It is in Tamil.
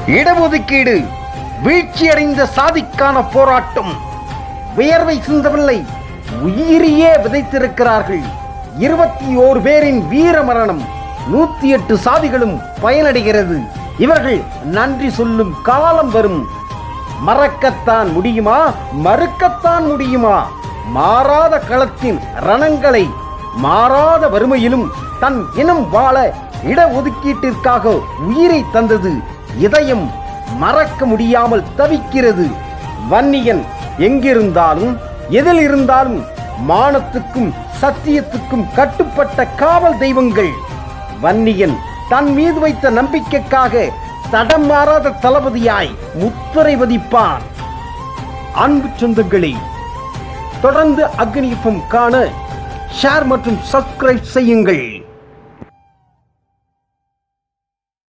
இடஒதுக்கீடு வீழ்ச்சியடைந்த சாதிக்கான போராட்டம் வியர்வை சிந்தவில்லை உயிரியே விதைத்திருக்கிறார்கள் இருபத்தி ஓரு பேரின் வீர மரணம் நூத்தி எட்டு சாதிகளும் பயனடைகிறது இவர்கள் நன்றி சொல்லும் காலம் வரும் மறக்கத்தான் முடியுமா மறுக்கத்தான் முடியுமா மாறாத களத்தின் ரணங்களை மாறாத வறுமையிலும் தன் இனம் வாழ இடஒதுக்கீட்டிற்காக உயிரை தந்தது இதயம் மறக்க முடியாமல் தவிக்கிறது வன்னியன் எங்கிருந்தாலும் எதில் இருந்தாலும் மானத்துக்கும் சத்தியத்துக்கும் கட்டுப்பட்ட காவல் தெய்வங்கள் வன்னியன் தன் மீது வைத்த நம்பிக்கைக்காக தடம் மாறாத தளபதியாய் முத்திரை வதிப்பான் அன்பு சொந்தங்களே தொடர்ந்து அக்னி எஃப்எம் காண ஷேர் மற்றும் சப்ஸ்கிரைப் செய்யுங்கள்